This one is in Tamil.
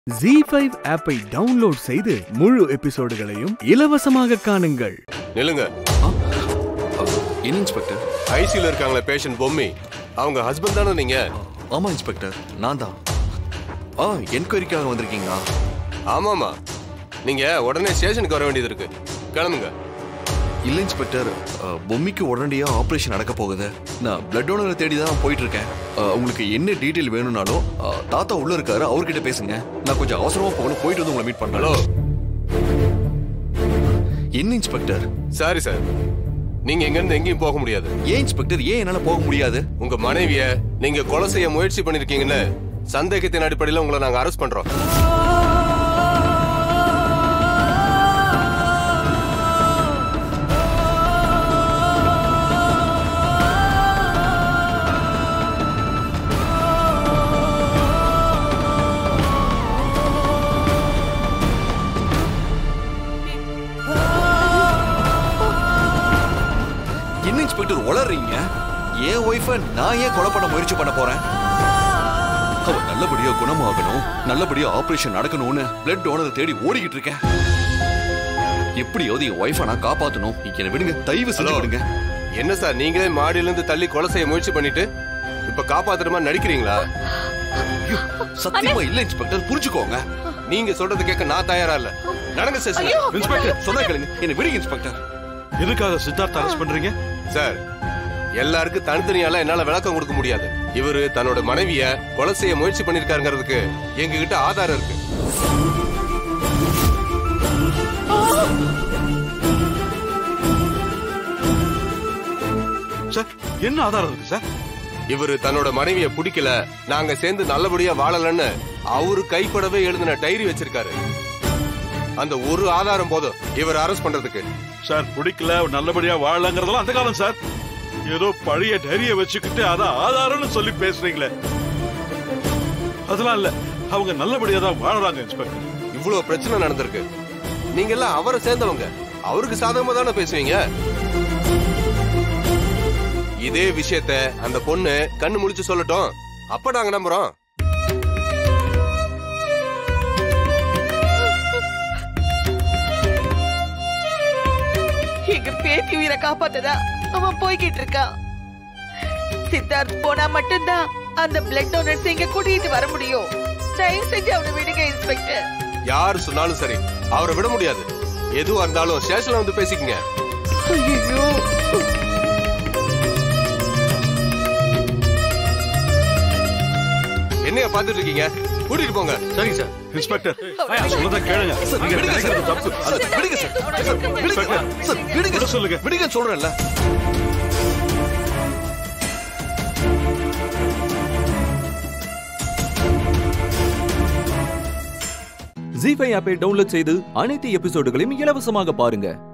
ஜி ஃபைவ் ஆப்பை டவுன்லோட் செய்து முழு எபிசோடுகளையும் இலவசமாக காணுங்கள் நில்லுங்க என்ன இன்ஸ்பெக்டர் ஐசியூல இருக்காங்களே பேஷண்ட் பொம்மி அவங்க ஹஸ்பண்ட் தானே நீங்க ஆமா இன்ஸ்பெக்டர் நான் தான் ஆ என்கொயரிக்காக வந்திருக்கீங்களா ஆமாமா நீங்க உடனே ஸ்டேஷனுக்கு வர வேண்டியது இருக்கு கிளம்புங்க இல்ல இன்ஸ்பெக்டர் அ, பொம்மிக்கு உடனடியா ஆபரேஷன் நடக்க போகுது நான் பிளட் டோனரை தேடி தான் போயிட்டு இருக்கேன் அ, உங்களுக்கு என்ன டீட்டெயில் வேணும்னாலும் அ, தாத்தா உள்ள இருக்காரு அவர்கிட்ட பேசுங்க நான் கொஞ்சம் அவசரமா போகணும் போயிட்டு வந்து உங்களை மீட் ஹலோ பண்ணலாம் என்ன இன்ஸ்பெக்டர் சாரி சார் நீங்க எங்க இருந்து எங்கேயும் போக முடியாது ஏன் இன்ஸ்பெக்டர் ஏன் என்னால போக முடியாது உங்க மனைவிய நீங்க கொலை செய்ய முயற்சி பண்ணிருக்கீங்கன்னு சந்தேகத்தின் அடிப்படையில் உங்களை நாங்க அரெஸ்ட் பண்றோம் என்ன இன்ஸ்பெக்டர் உளறீங்க என் ஒய்ஃபை நான் ஏன் கொலை பண்ண முயற்சி பண்ண போறேன் அவ நல்லபடியா குணமாகணும் நல்லபடியா ஆபரேஷன் நடக்கணும்னு பிளட் டோனரை தேடி ஓடிக்கிட்டு இருக்கேன் எப்படியாவது என் ஒய்ஃபை நான் காப்பாத்தணும் என்னை விடுங்க தயவு செஞ்சு ஹலோ. விடுங்க என்ன சார் நீங்களே மாடியில இருந்து தள்ளி கொலை செய்ய முயற்சி பண்ணிட்டு இப்ப காப்பாத்துற மாதிரி நடிக்கிறீங்களா ஐயோ, சத்தியமா இல்ல இன்ஸ்பெக்டர் புரிஞ்சுக்கோங்க நீங்க சொல்றது கேட்க நான் தயாரா இல்ல நடங்க ஸ்டேஷன் இன்ஸ்பெக்டர் சொன்னா கேளுங்க என்ன விடுங்க இன்ஸ்பெக்டர் எதுக்காக சித்தார்த்த அரெஸ்ட் பண்றீங்க சார் எல்லாருக்கும் தனித்தனியால என்னால விளக்கம் கொடுக்க முடியாது இவரு தன்னோட மனைவிய கொலை செய்ய முயற்சி பண்ணிருக்காருங்கிறதுக்கு எங்க கிட்ட ஆதாரம் இருக்கு சார் என்ன ஆதாரம் இருக்கு சார் இவரு தன்னோட மனைவிய பிடிக்கல நாங்க சேர்ந்து நல்லபடியா வாழலன்னு அவரு கைப்படவே எழுதின டைரி வச்சிருக்காரு அந்த ஒரு ஆதாரம் போதும் இவர் அரெஸ்ட் பண்றதுக்கு சார் பிடிக்கல நல்லபடியா வாழலாங்கிறதெல்லாம் அந்த காலம் சார் ஏதோ பழைய டைரிய வச்சுக்கிட்டு அதான் ஆதாரம்னு சொல்லி பேசுறீங்களே அதெல்லாம் இல்ல அவங்க நல்லபடியா தான் வாழறாங்க இன்ஸ்பெக்டர் இவ்வளவு பிரச்சனை நடந்திருக்கு நீங்க எல்லாம் அவரை சேர்ந்தவங்க அவருக்கு சாதகமா தானே பேசுவீங்க இதே விஷயத்த அந்த பொண்ணு கண்ணு முழிச்சு சொல்லட்டும் அப்ப நாங்க நம்புறோம் எங்க பேத்தி உயிரை காப்பாத்ததா அவன் போய்கிட்டு இருக்கான் சித்தார்த் போனா மட்டும்தான் அந்த பிளட் டோனர்ஸ் இங்க கூட்டிட்டு வர முடியும் தயவு செஞ்சு அவனை விடுங்க இன்ஸ்பெக்டர் யார் சொன்னாலும் சரி அவரை விட முடியாது எதுவா இருந்தாலும் ஸ்டேஷன்ல வந்து பேசிக்கங்க ஐயோ என்னைய பாத்துட்டு இருக்கீங்க கூட்டிட்டு போங்க சரிங்க சார் இன்ஸ்பெக்டர் சொல்லத கேளுங்க நீங்க விடுங்க சார். நினைக்கிறது தப்பு சார், விடுங்க சார் சார், விடுங்க சார் விடுங்க விட சொல்லுங்க. விடுங்க சொல்றேன்ல ஜி ஃபைவ் ஆப்பை டவுன்லோட் செய்து அனைத்து எபிசோடுகளையும் இலவசமாக பாருங்க